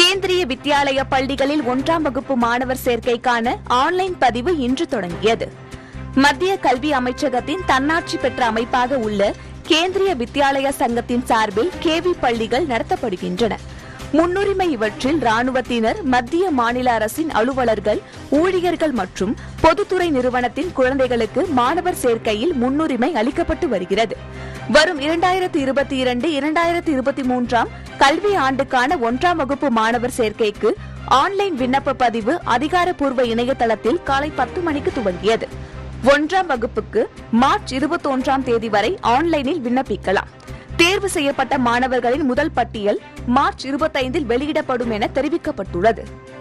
கேந்திரிய வித்யாலய பள்ளிகளில் ஒன்றாம் வகுப்பு மாணவர் சேர்க்கைக்கான ஆன்லைன் பதிவு இன்று தொடங்கியது மத்திய கல்வி அமைச்சகத்தின் தன்னாட்சி பெற்ற அமைப்பாக உள்ள கேந்திரிய வித்யாலய சங்கத்தின் சார்பில் கேவி பள்ளிகள் நடத்தப்படுகின்றன முன்னுரிமை இவற்றில் ராணுவத்தினர் மத்திய மாநில அரசின் அலுவலர்கள் ஊழியர்கள் மற்றும் பொதுத்துறை நிறுவனத்தின் குழந்தைகளுக்கு மாணவர் சேர்க்கையில் முன்னுரிமை அளிக்கப்பட்டு வருகிறது வரும் இரண்டாயிரத்தி இருபத்தி இரண்டு இரண்டாயிரத்தி இருபத்தி மூன்றாம் கல்வி ஆண்டுக்கான ஒன்றாம் வகுப்பு மாணவர் சேர்க்கைக்கு ஆன்லைன் விண்ணப்ப பதிவு அதிகாரப்பூர்வ இணையதளத்தில் காலை பத்து மணிக்கு துவங்கியது ஒன்றாம் வகுப்புக்கு மார்ச் இருபத்தொன்றாம் தேதி வரை ஆன்லைனில் விண்ணப்பிக்கலாம் தேர்வு செய்யப்பட்ட மாணவர்களின் முதல் பட்டியல் மார்ச் இருபத்தைந்தில் வெளியிடப்படும் என தெரிவிக்கப்பட்டுள்ளது